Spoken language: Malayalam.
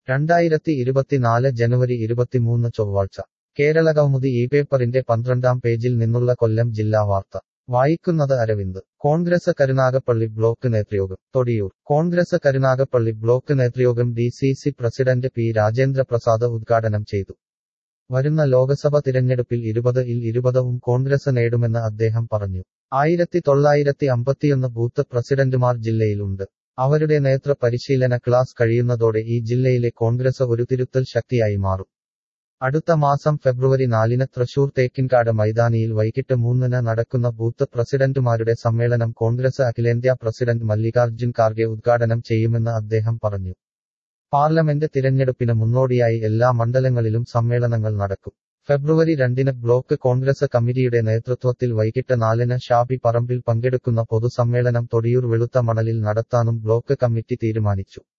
രണ്ടായിരത്തി ഇരുപത്തിനാല് ജനുവരി ഇരുപത്തിമൂന്ന് ചൊവ്വാഴ്ച കേരളകൗമുദി ഈ പേപ്പറിന്റെ പന്ത്രണ്ടാം പേജിൽ നിന്നുള്ള കൊല്ലം ജില്ലാ വാർത്ത വായിക്കുന്നത് അരവിന്ദ് കോൺഗ്രസ് കരുനാഗപ്പള്ളി ബ്ലോക്ക് നേതൃയോഗം തൊടിയൂർ കോൺഗ്രസ് കരുനാഗപ്പള്ളി ബ്ലോക്ക് നേതൃയോഗം D C C president P Rajendra Prasad ഉദ്ഘാടനം ചെയ്തു വരുന്ന ലോക്സഭ തിരഞ്ഞെടുപ്പിൽ ഇരുപത് ഇൽ ഇരുപതവും കോൺഗ്രസ് നേടുമെന്ന് അദ്ദേഹം പറഞ്ഞു ആയിരത്തി തൊള്ളായിരത്തി അമ്പത്തിയൊന്ന് ബൂത്ത് പ്രസിഡന്റുമാർ ജില്ലയിലുണ്ട് അവരുടെ നേതൃ പരിശീലന ക്ലാസ് കഴിയുന്നതോടെ ഈ ജില്ലയിലെ കോൺഗ്രസ് ഒരു തിരുത്തൽ ശക്തിയായി മാറും അടുത്ത മാസം ഫെബ്രുവരി നാലിന് തൃശൂർ തേക്കിൻകാട് മൈതാനിയിൽ വൈകിട്ട് മൂന്നിന് നടക്കുന്ന ബൂത്ത് പ്രസിഡന്റുമാരുടെ സമ്മേളനം കോൺഗ്രസ് അഖിലേന്ത്യാ പ്രസിഡന്റ് മല്ലികാർജ്ജുൻ ഖാർഗെ ഉദ്ഘാടനം ചെയ്യുമെന്ന് അദ്ദേഹം പറഞ്ഞു പാർലമെന്റ് തിരഞ്ഞെടുപ്പിന് മുന്നോടിയായി എല്ലാ മണ്ഡലങ്ങളിലും സമ്മേളനങ്ങൾ നടക്കും ഫെബ്രുവരി രണ്ടിന് ബ്ലോക്ക് കോൺഗ്രസ് കമ്മിറ്റിയുടെ നേതൃത്വത്തിൽ വൈകിട്ട് നാലിന് ഷാബി പറമ്പിൽ പങ്കെടുക്കുന്ന പൊതുസമ്മേളനം തൊടിയൂർ വെളുത്ത മണലിൽ നടത്താനും ബ്ലോക്ക് കമ്മിറ്റി തീരുമാനിച്ചു